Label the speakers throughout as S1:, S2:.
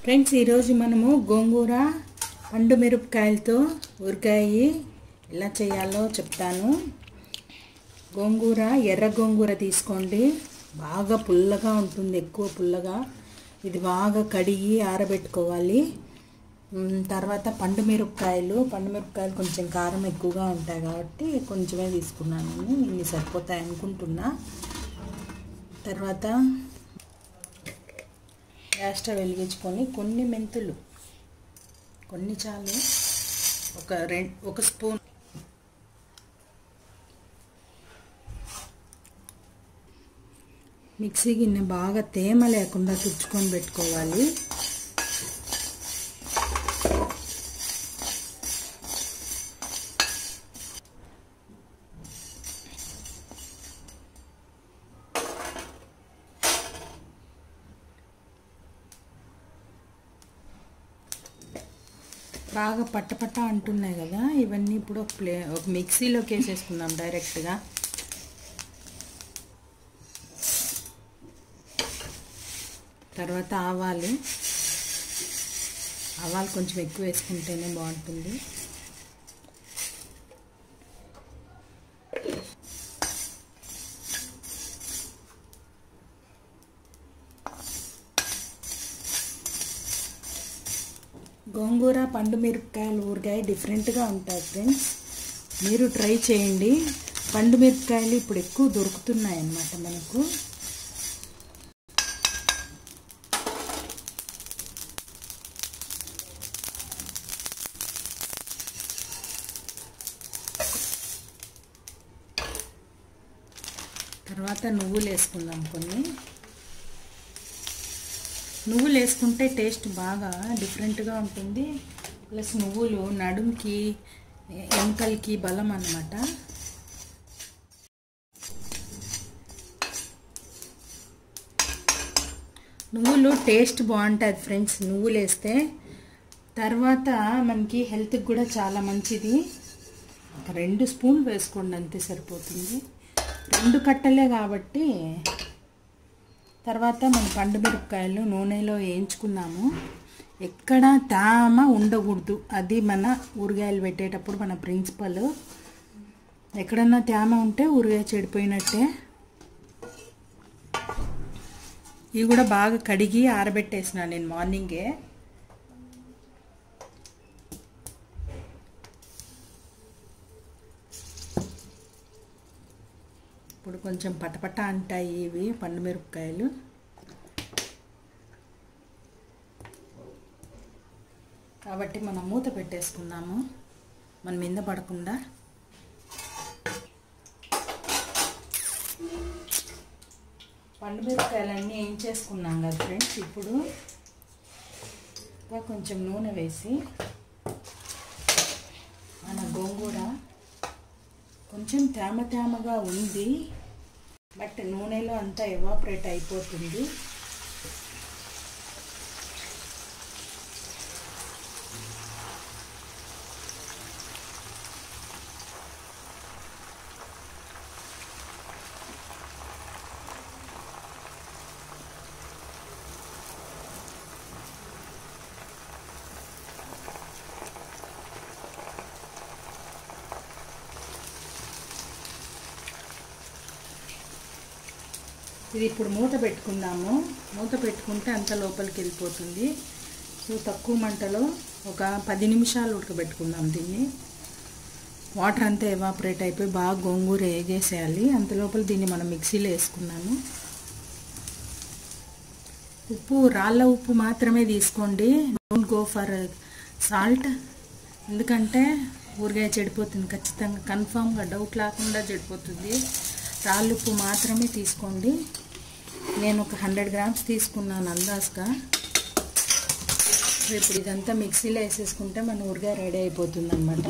S1: friends ఈరోజు మనము గోంగూర పండు మిరపకాయలతో ఊరగాయ ఎలా చేయాలో చెప్తాను గోంగూర ఎర్ర గోంగూర తీసుకోండి బాగా పుల్లగా ఉంటుంది ఎక్కువ పుల్లగా ఇది బాగా కడిగి ఆరబెట్టుకోవాలి ఉమ్, తర్వాత పండు మిరపకాయలు పండు మిరపకాయలు కొంచెం కారం ఎక్కువగా ఉంటాయి కాబట్టి కొంచెమే తీసుకున్నాను నేను ఇన్ని సరిపోతాయి అనుకుంటున్నా తర్వాత గ్యాస్ స్టవ్ వెలిగించుకొని కొన్ని మెంతులు కొన్ని చాలు ఒక రెండు ఒక స్పూన్ మిక్సీ గిన్నె బాగా తేమ లేకుండా తుడుచుకొని పెట్టుకోవాలి బాగా పట్టపట్ట అంటున్నాయి కదా ఇవన్నీ ఇప్పుడు ఒక ప్లే ఒక మిక్సీలోకి వేసేసుకుందాం డైరెక్ట్గా తర్వాత ఆవాలు ఆవాలు కొంచెం ఎక్కువ వేసుకుంటేనే బాగుంటుంది గోంగూర పండు మిరపకాయలు ఊరగాయ డిఫరెంట్గా ఉంటాయి ఫ్రెండ్స్ మీరు ట్రై చేయండి పండు మిరపకాయలు ఇప్పుడు ఎక్కువ దొరుకుతున్నాయి అన్నమాట మనకు తర్వాత నువ్వులు వేసుకుందాం కొన్ని నువ్వులు వేసుకుంటే టేస్ట్ బాగా డిఫరెంట్గా ఉంటుంది ప్లస్ నువ్వులు నడుముకి ఎముకలకి బలం అన్నమాట నువ్వులు టేస్ట్ బాగుంటుంది ఫ్రెండ్స్ నువ్వులు వేస్తే తర్వాత మనకి హెల్త్కి కూడా చాలా మంచిది ఒక రెండు స్పూన్లు వేసుకోండి అంతే సరిపోతుంది రెండు కట్టలే కాబట్టి తర్వాత మన పండు మిరపకాయలు నూనెలో వేయించుకున్నాము ఎక్కడ తేమ ఉండకూడదు అది మన ఊరగాయలు పెట్టేటప్పుడు మన ప్రిన్సిపల్ ఎక్కడన్నా తేమ ఉంటే ఊరగాయ చెడిపోయినట్టే ఇవి కూడా బాగా కడిగి ఆరబెట్టేసిన నేను మార్నింగే ఇప్పుడు కొంచెం పటపట అంటాయి ఇవి పండు మిరపకాయలు కాబట్టి మనం మూత పెట్టేసుకుందాము మన మీద పడకుండా పండు మిరపకాయలన్నీ ఏం చేసుకున్నాం కదా ఫ్రెండ్స్ ఇప్పుడు ఇంకా కొంచెం నూనె వేసి మన గోంగూర కొంచెం తేమ తేమగా ఉంది బట్ నూనెలో అంతా ఎవాపరేట్ అయిపోతుంది ఇది ఇప్పుడు మూత పెట్టుకుందాము మూత పెట్టుకుంటే అంత లోపలికి వెళ్ళిపోతుంది సో తక్కువ మంటలో ఒక పది నిమిషాలు ఉడకబెట్టుకుందాం దీన్ని వాటర్ అంతా ఎవాపరేట్ అయిపోయి బాగా గోంగూర వేగేసేయాలి అంత లోపల దీన్ని మనం మిక్సీలో వేసుకున్నాము ఉప్పు రాళ్ళ ఉప్పు మాత్రమే తీసుకోండి డోంట్ గో ఫర్ సాల్ట్ ఎందుకంటే ఊరగాయ చెడిపోతుంది ఖచ్చితంగా కన్ఫామ్గా డౌట్ లేకుండా చెడిపోతుంది రాళ్ళు ఉప్పు మాత్రమే తీసుకోండి నేను ఒక హండ్రెడ్ గ్రామ్స్ తీసుకున్నాను అందాజ్గా ఇప్పుడు ఇదంతా మిక్సీలో వేసేసుకుంటే మన ఊరగాయ రెడీ అయిపోతుంది అనమాట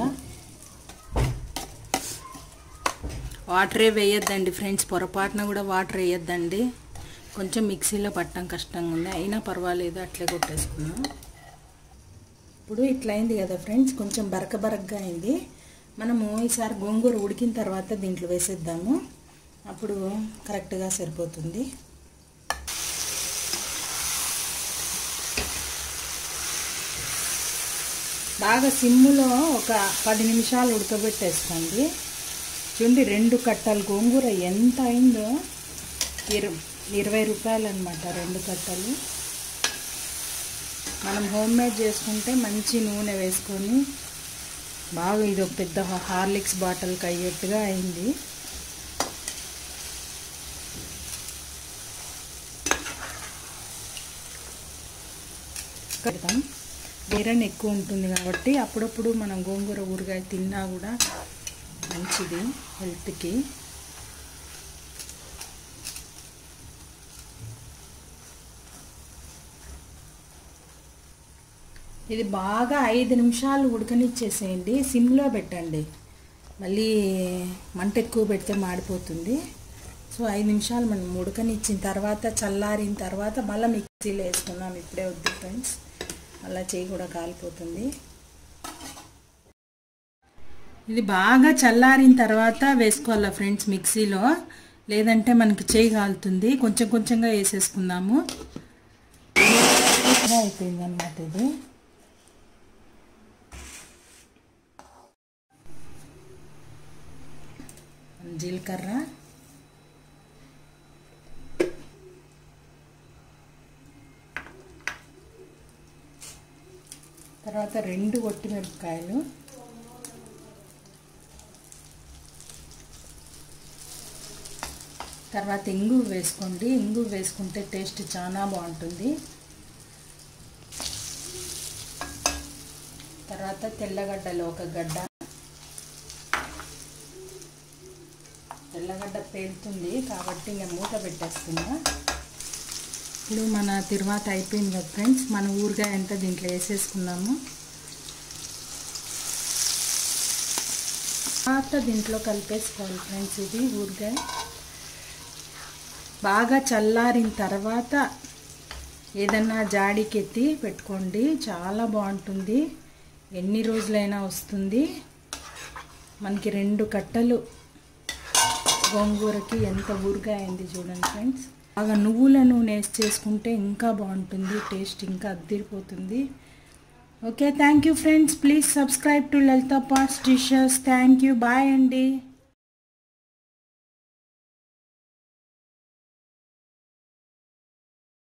S1: వాటరే వేయొద్దండి ఫ్రెండ్స్ పొరపాటున కూడా వాటర్ వేయొద్దండి కొంచెం మిక్సీలో పట్టడం కష్టంగా ఉంది అయినా పర్వాలేదు అట్లే కొట్టేసుకున్నాం ఇప్పుడు ఇట్లా అయింది కదా ఫ్రెండ్స్ కొంచెం బరక బరకగా అయింది మనము ఈసారి గోంగూర ఉడికిన తర్వాత దీంట్లో వేసేద్దాము అప్పుడు కరెక్ట్గా సరిపోతుంది బాగా సిమ్ములో ఒక పది నిమిషాలు ఉడకబెట్టేసుకోండి చూడండి రెండు కట్టలు గోంగూర ఎంత అయిందో ఇరు ఇరవై రూపాయలు అనమాట రెండు కట్టలు మనం హోమ్ మేడ్ చేసుకుంటే మంచి నూనె వేసుకొని బాగా ఇది ఒక పెద్ద హార్లిక్స్ బాటిల్కి అయ్యేట్టుగా అయింది పెడతాం ఐరన్ ఎక్కువ ఉంటుంది కాబట్టి అప్పుడప్పుడు మనం గోంగూర ఊరగాయ తిన్నా కూడా మంచిది హెల్త్కి ఇది బాగా ఐదు నిమిషాలు ఉడకనిచ్చేసేయండి సిమ్లో పెట్టండి మళ్ళీ మంట ఎక్కువ పెడితే మాడిపోతుంది సో ఐదు నిమిషాలు మనం ఉడకనిచ్చిన తర్వాత చల్లారిన తర్వాత మళ్ళీ మిక్సీలో వేసుకుందాం ఇప్పుడే వద్దు ఫ్రెండ్స్ మళ్ళీ చేయి కూడా కాలిపోతుంది ఇది బాగా చల్లారిన తర్వాత వేసుకోవాలా ఫ్రెండ్స్ మిక్సీలో లేదంటే మనకి చేయి కాలుతుంది కొంచెం కొంచెంగా వేసేసుకుందాము అయిపోయింది అన్నమాట ఇది జీలకర్ర తర్వాత రెండు మిరపకాయలు తర్వాత ఇంగు వేసుకోండి ఇంగు వేసుకుంటే టేస్ట్ చాలా బాగుంటుంది తర్వాత తెల్లగడ్డలు ఒక గడ్డ తెల్లగడ్డ పేలుతుంది కాబట్టి ఇంకా మూత పెట్టేస్తున్నా ఇప్పుడు మన తిరువాత అయిపోయింది కదా ఫ్రెండ్స్ మన ఊరగాయ అంతా దీంట్లో వేసేసుకున్నాము తర్వాత దీంట్లో కలిపేసుకోవాలి ఫ్రెండ్స్ ఇది ఊరగాయ బాగా చల్లారిన తర్వాత ఏదన్నా జాడికెత్తి పెట్టుకోండి చాలా బాగుంటుంది ఎన్ని రోజులైనా వస్తుంది మనకి రెండు కట్టలు గోంగూరకి ఎంత ఊరుగా అయింది చూడండి ఫ్రెండ్స్ బాగా నువ్వుల నూనె వేసి చేసుకుంటే ఇంకా బాగుంటుంది టేస్ట్ ఇంకా అద్దరిపోతుంది okay thank you friends please subscribe to Lalitha pass dishes thank you bye అండి